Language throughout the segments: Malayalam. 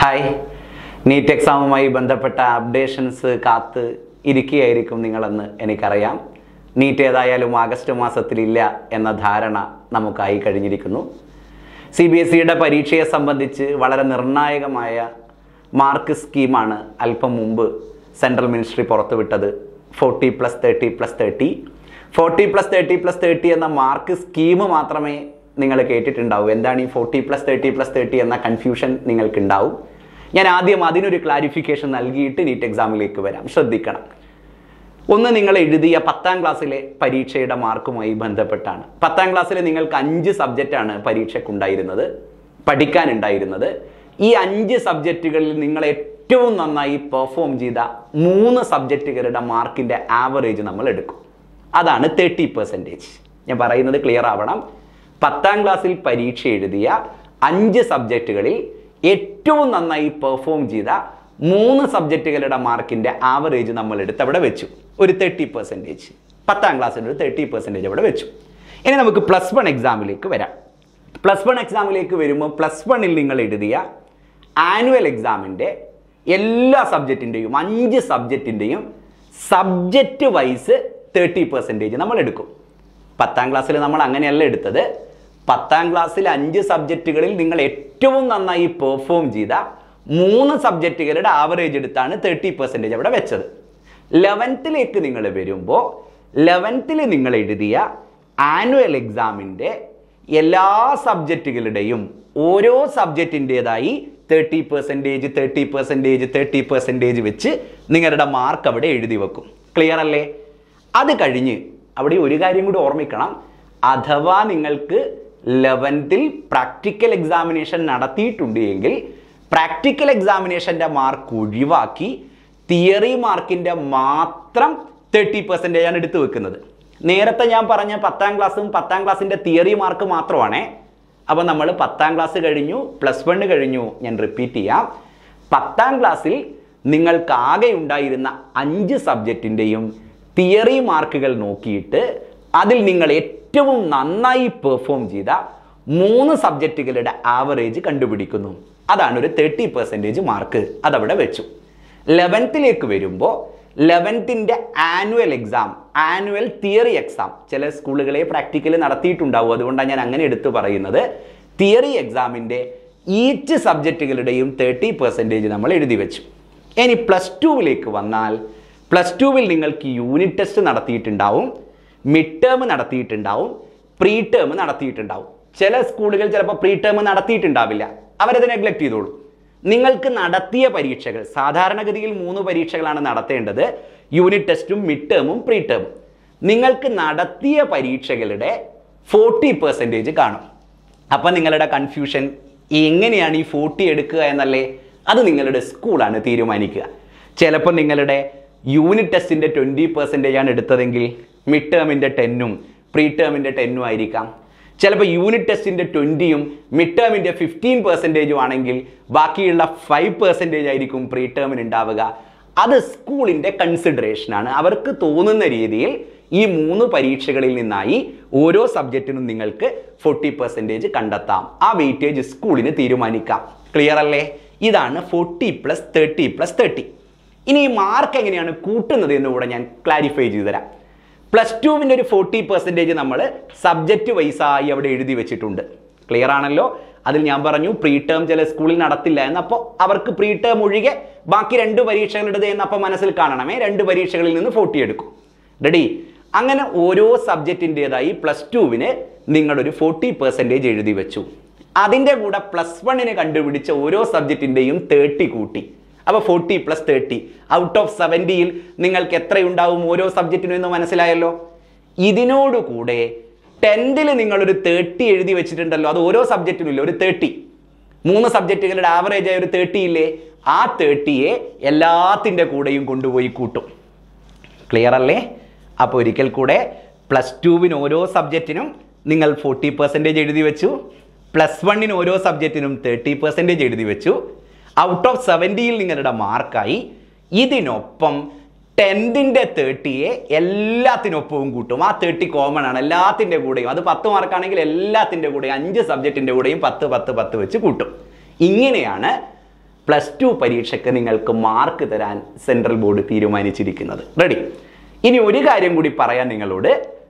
ഹായ് നീറ്റ് എക്സാമുമായി ബന്ധപ്പെട്ട അപ്ഡേഷൻസ് കാത്ത് ഇരിക്കുകയായിരിക്കും നിങ്ങളെന്ന് എനിക്കറിയാം നീറ്റ് ഏതായാലും ആഗസ്റ്റ് മാസത്തിലില്ല എന്ന ധാരണ നമുക്കായി കഴിഞ്ഞിരിക്കുന്നു സി ബി എസ് സിയുടെ പരീക്ഷയെ സംബന്ധിച്ച് വളരെ നിർണായകമായ മാർക്ക് സ്കീമാണ് അല്പം മുമ്പ് സെൻട്രൽ മിനിസ്ട്രി പുറത്തുവിട്ടത് forty plus thirty plus thirty forty plus thirty plus thirty എന്ന മാർക്ക് സ്കീം മാത്രമേ നിങ്ങൾ കേട്ടിട്ടുണ്ടാവൂ എന്താണ് ഈ forty plus thirty plus thirty എന്ന കൺഫ്യൂഷൻ നിങ്ങൾക്കുണ്ടാവും ഞാൻ ആദ്യം അതിനൊരു ക്ലാരിഫിക്കേഷൻ നൽകിയിട്ട് നീറ്റ് എക്സാമിലേക്ക് വരാം ശ്രദ്ധിക്കണം ഒന്ന് നിങ്ങൾ എഴുതിയ പത്താം ക്ലാസ്സിലെ പരീക്ഷയുടെ മാർക്കുമായി ബന്ധപ്പെട്ടാണ് പത്താം ക്ലാസ്സിൽ നിങ്ങൾക്ക് അഞ്ച് സബ്ജക്റ്റാണ് പരീക്ഷയ്ക്കുണ്ടായിരുന്നത് പഠിക്കാനുണ്ടായിരുന്നത് ഈ അഞ്ച് സബ്ജക്റ്റുകളിൽ നിങ്ങൾ ഏറ്റവും നന്നായി പെർഫോം ചെയ്ത മൂന്ന് സബ്ജക്റ്റുകളുടെ മാർക്കിൻ്റെ ആവറേജ് നമ്മൾ എടുക്കും അതാണ് തേർട്ടി പെർസെൻറ്റേജ് ഞാൻ പറയുന്നത് ക്ലിയർ ആവണം പത്താം ക്ലാസ്സിൽ പരീക്ഷ എഴുതിയ അഞ്ച് സബ്ജക്റ്റുകളിൽ ഏറ്റവും നന്നായി പെർഫോം ചെയ്ത മൂന്ന് സബ്ജക്റ്റുകളുടെ മാർക്കിൻ്റെ ആവറേജ് നമ്മൾ എടുത്ത് അവിടെ വെച്ചു ഒരു തേർട്ടി പെർസെൻറ്റേജ് പത്താം ക്ലാസ്സിൽ ഒരു തേർട്ടി പെർസെൻറ്റേജ് അവിടെ വെച്ചു ഇനി നമുക്ക് പ്ലസ് വൺ എക്സാമിലേക്ക് വരാം പ്ലസ് വൺ എക്സാമിലേക്ക് വരുമ്പോൾ പ്ലസ് വണ്ണിൽ നിങ്ങൾ എഴുതിയ ആനുവൽ എക്സാമിൻ്റെ എല്ലാ സബ്ജക്റ്റിൻ്റെയും അഞ്ച് സബ്ജക്റ്റിൻ്റെയും സബ്ജക്റ്റ് വൈസ് തേർട്ടി പെർസെൻറ്റേജ് നമ്മൾ എടുക്കും പത്താം ക്ലാസ്സിൽ നമ്മൾ അങ്ങനെയല്ല എടുത്തത് പത്താം ക്ലാസ്സിൽ അഞ്ച് സബ്ജക്റ്റുകളിൽ നിങ്ങൾ ഏറ്റവും നന്നായി പെർഫോം ചെയ്ത മൂന്ന് സബ്ജക്റ്റുകളുടെ ആവറേജ് എടുത്താണ് തേർട്ടി പെർസെൻറ്റേജ് അവിടെ വെച്ചത് ലെവൻത്തിലേക്ക് നിങ്ങൾ വരുമ്പോൾ ലെവൻത്തിൽ നിങ്ങൾ എഴുതിയ ആനുവൽ എക്സാമിൻ്റെ എല്ലാ സബ്ജക്റ്റുകളുടെയും ഓരോ സബ്ജക്റ്റിൻ്റെതായി thirty percentage thirty percentage thirty percentage വെച്ച് നിങ്ങളുടെ മാർക്ക് അവിടെ എഴുതി വെക്കും ക്ലിയർ അല്ലേ അത് കഴിഞ്ഞ് അവിടെ ഒരു കാര്യം കൂടി ഓർമ്മിക്കണം അഥവാ നിങ്ങൾക്ക് ലെവൻത്തിൽ പ്രാക്ടിക്കൽ എക്സാമിനേഷൻ നടത്തിയിട്ടുണ്ട് എങ്കിൽ പ്രാക്ടിക്കൽ എക്സാമിനേഷൻ്റെ മാർക്ക് ഒഴിവാക്കി തിയറി മാർക്കിൻ്റെ മാത്രം തേർട്ടി പെർസെൻറ്റേജ് ആണ് എടുത്തു വെക്കുന്നത് നേരത്തെ ഞാൻ പറഞ്ഞ പത്താം ക്ലാസ്സും പത്താം ക്ലാസ്സിൻ്റെ തിയറി മാർക്ക് മാത്രമാണേ അപ്പോൾ നമ്മൾ പത്താം ക്ലാസ് കഴിഞ്ഞു പ്ലസ് വൺ കഴിഞ്ഞു ഞാൻ റിപ്പീറ്റ് ചെയ്യാം പത്താം ക്ലാസ്സിൽ നിങ്ങൾക്ക് ആകെ ഉണ്ടായിരുന്ന അഞ്ച് സബ്ജക്റ്റിൻ്റെയും തിയറി മാർക്കുകൾ നോക്കിയിട്ട് അതിൽ നിങ്ങൾ ഏറ്റവും നന്നായി പെർഫോം ചെയ്ത മൂന്ന് സബ്ജക്റ്റുകളുടെ ആവറേജ് കണ്ടുപിടിക്കുന്നു അതാണ് ഒരു തേർട്ടി പെർസെൻറ്റേജ് മാർക്ക് അതവിടെ വെച്ചു ലെവൻത്തിലേക്ക് വരുമ്പോൾ ലെവൻത്തിൻ്റെ annual exam annual theory exam ചില സ്കൂളുകളെ പ്രാക്ടിക്കൽ നടത്തിയിട്ടുണ്ടാവും അതുകൊണ്ടാണ് ഞാൻ അങ്ങനെ എടുത്തു പറയുന്നത് തിയറി എക്സാമിൻ്റെ ഈച്ച് സബ്ജക്റ്റുകളുടെയും തേർട്ടി പെർസെൻറ്റേജ് നമ്മൾ എഴുതി വെച്ചു ഇനി പ്ലസ് ടുവിലേക്ക് വന്നാൽ പ്ലസ് ടുവിൽ നിങ്ങൾക്ക് യൂണിറ്റ് ടെസ്റ്റ് നടത്തിയിട്ടുണ്ടാവും മിഡ് ടേം നടത്തിയിട്ടുണ്ടാവും പ്രീ ടേം നടത്തിയിട്ടുണ്ടാവും ചില സ്കൂളുകൾ ചിലപ്പോൾ പ്രീ ടേം നടത്തിയിട്ടുണ്ടാവില്ല അവരത് നെഗ്ലക്ട് ചെയ്തോളൂ നിങ്ങൾക്ക് നടത്തിയ പരീക്ഷകൾ സാധാരണഗതിയിൽ മൂന്ന് പരീക്ഷകളാണ് നടത്തേണ്ടത് യൂണിറ്റ് ടെസ്റ്റും മിഡ് ടേമും പ്രീ ടേമും നിങ്ങൾക്ക് നടത്തിയ പരീക്ഷകളുടെ ഫോർട്ടി പെർസെൻറ്റേജ് കാണും അപ്പം നിങ്ങളുടെ കൺഫ്യൂഷൻ എങ്ങനെയാണ് ഈ ഫോർട്ടി എടുക്കുക എന്നല്ലേ അത് നിങ്ങളുടെ സ്കൂളാണ് തീരുമാനിക്കുക ചിലപ്പോൾ നിങ്ങളുടെ യൂണിറ്റ് ടെസ്റ്റിൻ്റെ ട്വൻറ്റി പെർസെൻറ്റേജ് ആണ് എടുത്തതെങ്കിൽ മിഡ് ടേമിൻ്റെ ടെന്നും പ്രീ ടേമിൻ്റെ ടെന്നും ആയിരിക്കാം ചിലപ്പോൾ യൂണിറ്റ് ടെസ്റ്റിൻ്റെ ട്വൻറ്റിയും മിഡ് ടേമിൻ്റെ ഫിഫ്റ്റീൻ പെർസെൻറ്റേജും ആണെങ്കിൽ ബാക്കിയുള്ള ഫൈവ് പെർസെൻറ്റേജ് ആയിരിക്കും പ്രീ ടേമിന് ഉണ്ടാവുക അത് സ്കൂളിൻ്റെ കൺസിഡറേഷനാണ് അവർക്ക് തോന്നുന്ന രീതിയിൽ ഈ മൂന്ന് പരീക്ഷകളിൽ നിന്നായി ഓരോ സബ്ജക്റ്റിനും നിങ്ങൾക്ക് ഫോർട്ടി പെർസെൻറ്റേജ് കണ്ടെത്താം ആ വെയിറ്റേജ് സ്കൂളിന് തീരുമാനിക്കാം ക്ലിയർ അല്ലേ ഇതാണ് forty plus thirty plus thirty ഇനി ഈ മാർക്ക് എങ്ങനെയാണ് കൂട്ടുന്നത് എന്ന് കൂടെ ഞാൻ ക്ലാരിഫൈ ചെയ്തു തരാം പ്ലസ് ടുവിൻ്റെ ഒരു ഫോർട്ടി പെർസെൻറ്റേജ് നമ്മൾ സബ്ജക്റ്റ് വൈസായി അവിടെ എഴുതി വെച്ചിട്ടുണ്ട് ക്ലിയർ ആണല്ലോ അതിൽ ഞാൻ പറഞ്ഞു പ്രീ ടേം ചില സ്കൂളിൽ നടത്തില്ല എന്നപ്പോൾ അവർക്ക് പ്രീ ടേം ഒഴികെ ബാക്കി രണ്ട് പരീക്ഷകളുടേത് എന്നപ്പോൾ മനസ്സിൽ കാണണമേ രണ്ട് പരീക്ഷകളിൽ നിന്ന് ഫോർട്ടി എടുക്കും റെഡി അങ്ങനെ ഓരോ സബ്ജക്റ്റിൻ്റെതായി പ്ലസ് ടുവിന് നിങ്ങളൊരു ഫോർട്ടി പെർസെൻറ്റേജ് എഴുതി വെച്ചു അതിൻ്റെ കൂടെ പ്ലസ് വണ്ണിന് കണ്ടുപിടിച്ച ഓരോ സബ്ജക്റ്റിൻ്റെയും തേർട്ടി കൂട്ടി അപ്പോൾ forty plus thirty out of സെവൻറ്റിയിൽ നിങ്ങൾക്ക് എത്രയുണ്ടാവും ഓരോ സബ്ജക്റ്റിനും എന്ന് മനസ്സിലായല്ലോ ഇതിനോടുകൂടെ ടെൻത്തിൽ നിങ്ങളൊരു തേർട്ടി എഴുതി വെച്ചിട്ടുണ്ടല്ലോ അത് ഓരോ സബ്ജക്റ്റിനും ഇല്ല ഒരു തേർട്ടി മൂന്ന് സബ്ജക്റ്റുകളുടെ ആവറേജ് ആയ ഒരു തേർട്ടി ഇല്ലേ ആ തേർട്ടിയെ എല്ലാത്തിൻ്റെ കൂടെയും കൊണ്ടുപോയി കൂട്ടും ക്ലിയർ അല്ലേ അപ്പോൾ ഒരിക്കൽ കൂടെ പ്ലസ് ടുവിന് ഓരോ സബ്ജക്റ്റിനും നിങ്ങൾ ഫോർട്ടി പെർസെൻറ്റേജ് എഴുതി വെച്ചു പ്ലസ് വണ്ണിന് ഓരോ സബ്ജക്റ്റിനും തേർട്ടി പെർസെൻറ്റേജ് എഴുതി വെച്ചു ഔട്ട് ഓഫ് സെവൻറ്റിയിൽ നിങ്ങളുടെ മാർക്കായി ഇതിനൊപ്പം ടെൻത്തിൻ്റെ തേർട്ടിയെ എല്ലാത്തിനൊപ്പവും കൂട്ടും ആ തേർട്ടി കോമൺ ആണ് എല്ലാത്തിൻ്റെ കൂടെയും അത് പത്ത് മാർക്കാണെങ്കിൽ എല്ലാത്തിൻ്റെ കൂടെയും അഞ്ച് സബ്ജക്റ്റിൻ്റെ കൂടെയും പത്ത് പത്ത് പത്ത് വെച്ച് കൂട്ടും ഇങ്ങനെയാണ് പ്ലസ് ടു പരീക്ഷയ്ക്ക് നിങ്ങൾക്ക് മാർക്ക് തരാൻ സെൻട്രൽ ബോർഡ് തീരുമാനിച്ചിരിക്കുന്നത് റെഡി ഇനി ഒരു കാര്യം കൂടി പറയാൻ നിങ്ങളോട്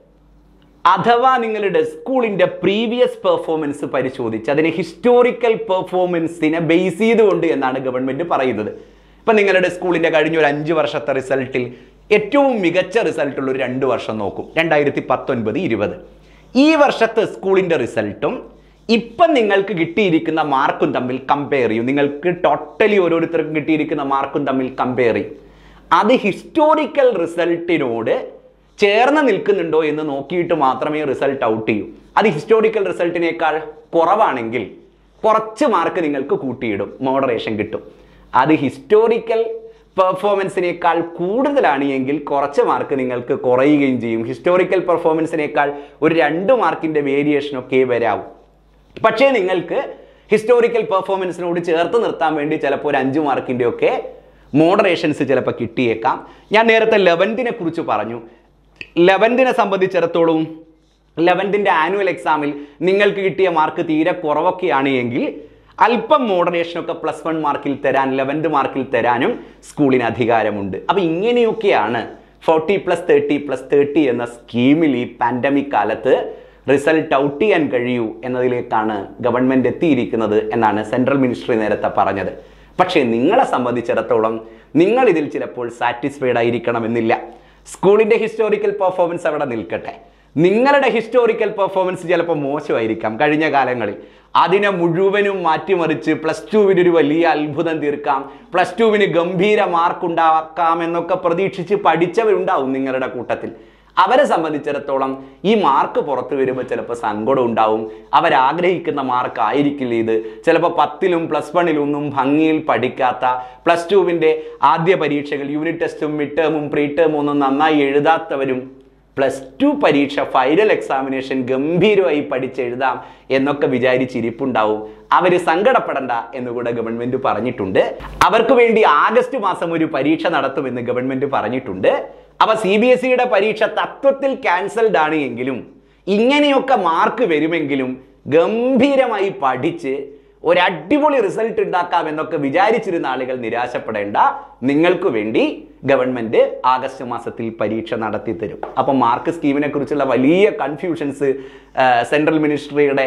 അഥവാ നിങ്ങളുടെ സ്കൂളിന്റെ പ്രീവിയസ് പെർഫോമൻസ് പരിശോധിച്ച് അതിനെ ഹിസ്റ്റോറിക്കൽ പെർഫോമൻസിനെ ബേസ് ചെയ്തുകൊണ്ട് എന്നാണ് ഗവൺമെന്റ് പറയുന്നത് ഇപ്പൊ നിങ്ങളുടെ സ്കൂളിന്റെ കഴിഞ്ഞ ഒരു അഞ്ച് വർഷത്തെ റിസൾട്ടിൽ ഏറ്റവും മികച്ച റിസൾട്ട് ഉള്ള ഒരു രണ്ട് വർഷം നോക്കും രണ്ടായിരത്തി പത്തൊൻപത് ഇരുപത് ഈ വർഷത്തെ സ്കൂളിന്റെ റിസൾട്ടും ഇപ്പം നിങ്ങൾക്ക് കിട്ടിയിരിക്കുന്ന മാർക്കും തമ്മിൽ കമ്പയർ ചെയ്യും നിങ്ങൾക്ക് ടോട്ടലി ഓരോരുത്തർക്കും കിട്ടിയിരിക്കുന്ന മാർക്കും തമ്മിൽ കമ്പയർ ചെയ്യും അത് ഹിസ്റ്റോറിക്കൽ റിസൾട്ടിനോട് ചേർന്ന് നിൽക്കുന്നുണ്ടോ എന്ന് നോക്കിയിട്ട് മാത്രമേ റിസൾട്ട് ഔട്ട് ചെയ്യൂ അത് ഹിസ്റ്റോറിക്കൽ റിസൾട്ടിനേക്കാൾ കുറവാണെങ്കിൽ കുറച്ച് മാർക്ക് നിങ്ങൾക്ക് കൂട്ടിയിടും മോഡറേഷൻ കിട്ടും അത് ഹിസ്റ്റോറിക്കൽ പെർഫോമൻസിനേക്കാൾ കൂടുതലാണ് എങ്കിൽ കുറച്ച് മാർക്ക് നിങ്ങൾക്ക് കുറയുകയും ചെയ്യും ഹിസ്റ്റോറിക്കൽ പെർഫോമൻസിനേക്കാൾ ഒരു രണ്ട് മാർക്കിന്റെ വേരിയേഷൻ ഒക്കെ വരാവും പക്ഷേ നിങ്ങൾക്ക് ഹിസ്റ്റോറിക്കൽ പെർഫോമൻസിനോട് ചേർത്ത് നിർത്താൻ വേണ്ടി ചിലപ്പോൾ ഒരു അഞ്ച് മാർക്കിൻ്റെ ഒക്കെ മോഡറേഷൻസ് ചിലപ്പോൾ കിട്ടിയേക്കാം ഞാൻ നേരത്തെ ലെവൻത്തിനെ കുറിച്ച് പറഞ്ഞു ലെവൻത്തിനെ സംബന്ധിച്ചിടത്തോളം ലെവൻത്തിൻ്റെ ആനുവൽ എക്സാമിൽ നിങ്ങൾക്ക് കിട്ടിയ മാർക്ക് തീരെ കുറവൊക്കെയാണ് എങ്കിൽ അല്പം മോഡറേഷനൊക്കെ പ്ലസ് വൺ മാർക്കിൽ തരാൻ ലെവൻത്ത് മാർക്കിൽ തരാനും സ്കൂളിന് അധികാരമുണ്ട് അപ്പം ഇങ്ങനെയൊക്കെയാണ് forty plus thirty plus thirty എന്ന സ്കീമിൽ ഈ പാൻഡമിക് കാലത്ത് റിസൾട്ട് ഔട്ട് ചെയ്യാൻ കഴിയൂ എന്നതിലേക്കാണ് ഗവൺമെന്റ് എത്തിയിരിക്കുന്നത് എന്നാണ് സെൻട്രൽ മിനിസ്ട്രി നേരത്തെ പറഞ്ഞത് പക്ഷേ നിങ്ങളെ സംബന്ധിച്ചിടത്തോളം നിങ്ങൾ ഇതിൽ ചിലപ്പോൾ സാറ്റിസ്ഫൈഡ് ആയിരിക്കണമെന്നില്ല സ്കൂളിന്റെ ഹിസ്റ്റോറിക്കൽ പെർഫോമൻസ് അവിടെ നിൽക്കട്ടെ നിങ്ങളുടെ ഹിസ്റ്റോറിക്കൽ പെർഫോമൻസ് ചിലപ്പോൾ മോശമായിരിക്കാം കഴിഞ്ഞ കാലങ്ങളിൽ അതിനെ മുഴുവനും മാറ്റിമറിച്ച് പ്ലസ് ടുവിന് ഒരു വലിയ അത്ഭുതം തീർക്കാം പ്ലസ് ടുവിന് ഗംഭീര മാർക്ക് ഉണ്ടാക്കാം എന്നൊക്കെ പ്രതീക്ഷിച്ച് പഠിച്ചവരുണ്ടാവും നിങ്ങളുടെ കൂട്ടത്തിൽ അവരെ സംബന്ധിച്ചിടത്തോളം ഈ മാർക്ക് പുറത്തു വരുമ്പോൾ ചിലപ്പോൾ സങ്കടം ഉണ്ടാവും അവരാഗ്രഹിക്കുന്ന മാർക്ക് ആയിരിക്കില്ല ഇത് ചിലപ്പോൾ പത്തിലും പ്ലസ് വണ്ണിലും ഒന്നും ഭംഗിയിൽ പഠിക്കാത്ത പ്ലസ് ടുവിൻ്റെ ആദ്യ പരീക്ഷകൾ യൂണിറ്റ് ടെസ്റ്റും മിഡ് ടേമും പ്രീ ടേമും ഒന്നും നന്നായി എഴുതാത്തവരും പ്ലസ് ടു പരീക്ഷ ഫൈനൽ എക്സാമിനേഷൻ ഗംഭീരമായി പഠിച്ചെഴുതാം എന്നൊക്കെ വിചാരിച്ചിരിപ്പുണ്ടാവും അവർ സങ്കടപ്പെടണ്ട എന്നുകൂടെ ഗവൺമെന്റ് പറഞ്ഞിട്ടുണ്ട് അവർക്ക് വേണ്ടി ആഗസ്റ്റ് മാസം ഒരു പരീക്ഷ നടത്തുമെന്ന് ഗവൺമെന്റ് പറഞ്ഞിട്ടുണ്ട് അപ്പൊ സി ബി എസ് ഇയുടെ പരീക്ഷ തത്വത്തിൽ ക്യാൻസൽഡ് ആണ് എങ്കിലും ഇങ്ങനെയൊക്കെ മാർക്ക് വരുമെങ്കിലും ഗംഭീരമായി പഠിച്ച് ഒരു അടിപൊളി റിസൾട്ട് ഉണ്ടാക്കാം എന്നൊക്കെ വിചാരിച്ചിരുന്ന ആളുകൾ നിരാശപ്പെടേണ്ട നിങ്ങൾക്ക് വേണ്ടി ഗവൺമെന്റ് ആഗസ്റ്റ് മാസത്തിൽ പരീക്ഷ നടത്തി തരും അപ്പം മാർക്ക് സ്കീമിനെ കുറിച്ചുള്ള വലിയ കൺഫ്യൂഷൻസ് സെൻട്രൽ മിനിസ്ട്രിയുടെ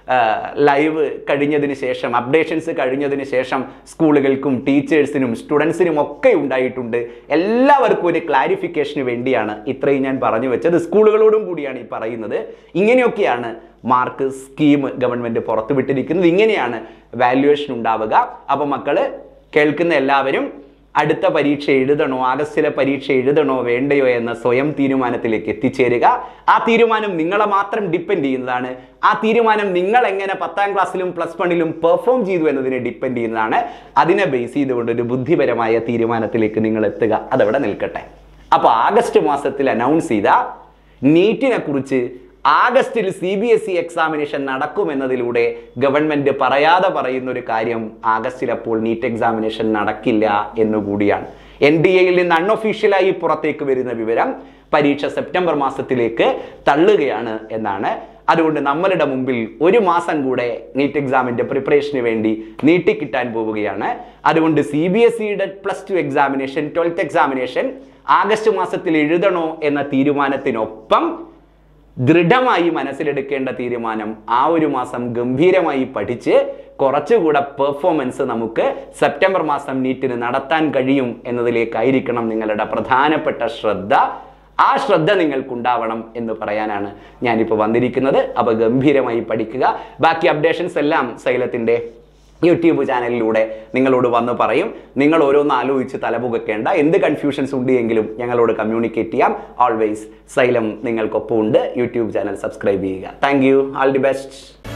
ലൈവ് കഴിഞ്ഞതിന് ശേഷം അപ്ഡേഷൻസ് കഴിഞ്ഞതിന് ശേഷം സ്കൂളുകൾക്കും ടീച്ചേഴ്സിനും സ്റ്റുഡൻസിനും ഒക്കെ ഉണ്ടായിട്ടുണ്ട് എല്ലാവർക്കും ഒരു ക്ലാരിഫിക്കേഷന് വേണ്ടിയാണ് ഇത്രയും ഞാൻ പറഞ്ഞു വെച്ചത് സ്കൂളുകളോടും കൂടിയാണ് ഈ പറയുന്നത് ഇങ്ങനെയൊക്കെയാണ് മാർക്ക് സ്കീം ഗവൺമെന്റ് പുറത്തുവിട്ടിരിക്കുന്നത് ഇങ്ങനെയാണ് വാല്യുവേഷൻ ഉണ്ടാവുക അപ്പോൾ മക്കള് കേൾക്കുന്ന എല്ലാവരും അടുത്ത പരീക്ഷ എഴുതണോ ആഗസ്റ്റിലെ പരീക്ഷ എഴുതണോ വേണ്ടയോ എന്ന സ്വയം തീരുമാനത്തിലേക്ക് എത്തിച്ചേരുക ആ തീരുമാനം നിങ്ങളെ മാത്രം ഡിപ്പെൻഡ് ചെയ്യുന്നതാണ് ആ തീരുമാനം നിങ്ങൾ എങ്ങനെ പത്താം ക്ലാസ്സിലും പ്ലസ് വണ്ണിലും പെർഫോം ചെയ്തു എന്നതിനെ ഡിപ്പെൻഡ് ചെയ്യുന്നതാണ് അതിനെ ബേസ് ചെയ്തുകൊണ്ട് ഒരു ബുദ്ധിപരമായ തീരുമാനത്തിലേക്ക് നിങ്ങൾ എത്തുക അതവിടെ നിൽക്കട്ടെ അപ്പോൾ ആഗസ്റ്റ് മാസത്തിൽ അനൗൺസ് ചെയ്ത നീറ്റിനെ കുറിച്ച് ആഗസ്റ്റിൽ C B S E examination നടക്കുമെന്നതിലൂടെ ഗവൺമെന്റ് പറയാതെ പറയുന്ന ഒരു കാര്യം ആഗസ്റ്റിൽ അപ്പോൾ നീറ്റ് എക്സാമിനേഷൻ നടക്കില്ല എന്നുകൂടിയാണ് എൻ ഡി എയിൽ നിന്ന് അൺഒഫീഷ്യലായി പുറത്തേക്ക് വരുന്ന വിവരം പരീക്ഷ സെപ്റ്റംബർ മാസത്തിലേക്ക് തള്ളുകയാണ് എന്നാണ് അതുകൊണ്ട് നമ്മളുടെ മുമ്പിൽ ഒരു മാസം കൂടെ നീറ്റ് എക്സാമിന്റെ പ്രിപ്പറേഷന് വേണ്ടി നീട്ടിക്കിട്ടാൻ പോവുകയാണ് അതുകൊണ്ട് സി ബി എസ് ഇയുടെ plus two examination twelfth examination August മാസത്തിൽ എഴുതണോ എന്ന തീരുമാനത്തിനൊപ്പം ദൃഢമായി മനസ്സിലെടുക്കേണ്ട തീരുമാനം ആ ഒരു മാസം ഗംഭീരമായി പഠിച്ച് കുറച്ചുകൂടെ പെർഫോമൻസ് നമുക്ക് സെപ്റ്റംബർ മാസം നീറ്റിന് നടത്താൻ കഴിയും എന്നതിലേക്കായിരിക്കണം നിങ്ങളുടെ പ്രധാനപ്പെട്ട ശ്രദ്ധ ആ ശ്രദ്ധ നിങ്ങൾക്കുണ്ടാവണം എന്ന് പറയാനാണ് ഞാനിപ്പോൾ വന്നിരിക്കുന്നത് അപ്പോൾ ഗംഭീരമായി പഠിക്കുക ബാക്കി അപ്ഡേഷൻസ് എല്ലാം സൈലത്തിൻ്റെ യൂട്യൂബ് ചാനലിലൂടെ നിങ്ങളോട് വന്ന് പറയും നിങ്ങൾ ഓരോന്ന് ആലോചിച്ച് തലപുകക്കേണ്ട എന്ത് കൺഫ്യൂഷൻസ് ഉണ്ട് എങ്കിലും ഞങ്ങളോട് കമ്മ്യൂണിക്കേറ്റ് ചെയ്യാം ഓൾവേസ് സൈലം നിങ്ങൾക്കൊപ്പം ഉണ്ട് യൂട്യൂബ് ചാനൽ സബ്സ്ക്രൈബ് ചെയ്യുക thank you all the best